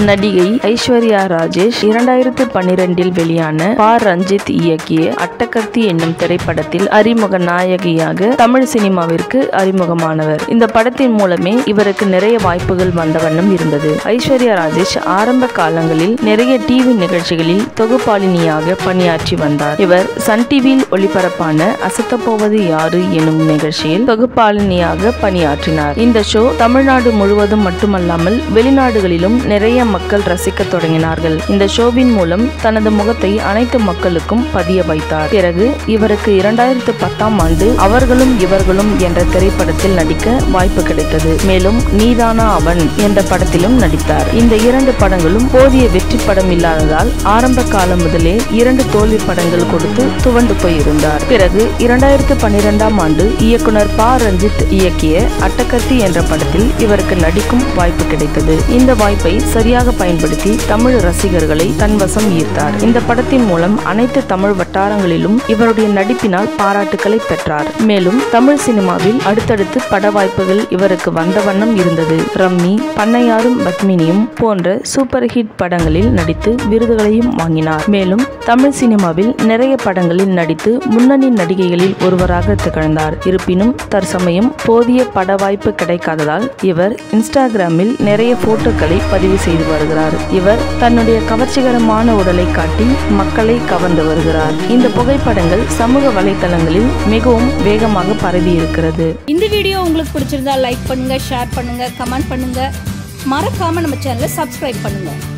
நடிகை ஐஸ்வர்யா ராஜேஷ் இரண்டாயிரத்து பன்னிரெண்டில் வெளியான பா ரஞ்சித் இயக்கிய அட்டகத்தி என்னும் திரைப்படத்தில் அறிமுக நாயகியாக தமிழ் சினிமாவிற்கு அறிமுகமானவர் இந்த படத்தின் மூலமே இவருக்கு நிறைய வாய்ப்புகள் வந்த வண்ணம் இருந்தது ஐஸ்வர்யா ராஜேஷ் ஆரம்ப காலங்களில் நிறைய டிவி நிகழ்ச்சிகளில் தொகுப்பாளினியாக பணியாற்றி வந்தார் இவர் சன் டிவியில் ஒளிபரப்பான அசத்தப்போவது யாரு எனும் நிகழ்ச்சியில் தொகுப்பாளினியாக பணியாற்றினார் இந்த ஷோ தமிழ்நாடு முழுவதும் மட்டுமல்லாமல் வெளிநாடுகளிலும் நிறைய மக்கள் ரசிக்க தொடங்கினார்கள் இந்த ஷோவின் மூலம் தனது முகத்தை அனைத்து மக்களுக்கும் பதிய வைத்தார் பிறகு இவருக்கு இரண்டாயிரத்து பத்தாம் ஆண்டு அவர்களும் இவர்களும் என்ற திரைப்படத்தில் நடிக்க வாய்ப்பு கிடைத்தது மேலும் நீதானா அவன் என்ற படத்திலும் நடித்தார் இந்த இரண்டு படங்களும் போதிய வெற்றி படம் இல்லாததால் ஆரம்ப காலம் முதலே இரண்டு தோல்வி படங்கள் கொடுத்து துவண்டு போயிருந்தார் பிறகு இரண்டாயிரத்து பன்னிரெண்டாம் ஆண்டு இயக்குனர் பா ரஞ்சித் இயக்கிய அட்டகத்தி என்ற படத்தில் இவருக்கு நடிக்கும் வாய்ப்பு கிடைத்தது இந்த வாய்ப்பை சரியாக பயன்படுத்தி தமிழ் ரசிகர்களை தன்வசம் ஈர்த்தார் இந்த படத்தின் மூலம் அனைத்து தமிழ் வட்டாரங்களிலும் இவருடைய நடிப்பினால் பாராட்டுக்களை பெற்றார் மேலும் தமிழ் சினிமாவில் அடுத்தடுத்து பட வாய்ப்புகள் இவருக்கு வந்த வண்ணம் இருந்தது ரம்மி பண்ணையாரும் பத்மினியும் போன்ற சூப்பர் ஹிட் படங்களில் நடித்து விருதுகளையும் வாங்கினார் மேலும் தமிழ் சினிமாவில் நிறைய படங்களில் நடித்து முன்னணி நடிகைகளில் ஒருவராக திகழ்ந்தார் இருப்பினும் தற்சமயம் போதிய பட வாய்ப்பு கிடைக்காததால் இவர் இன்ஸ்டாகிராமில் நிறைய போட்டோக்களை பதிவு செய்து வருகிறார் இவர் தன்னுடைய கவர்ச்சிகரமான உடலை காட்டி மக்களை கவர்ந்து வருகிறார் இந்த புகைப்படங்கள் சமூக வலைத்தளங்களில் மிகவும் வேகமாக பரவி இருக்கிறது இந்த வீடியோ உங்களுக்கு பிடிச்சிருந்தா லைக் பண்ணுங்க ஷேர் பண்ணுங்க கமெண்ட் பண்ணுங்க மறக்காம நம்ம சேனலை சப்ஸ்கிரைப் பண்ணுங்க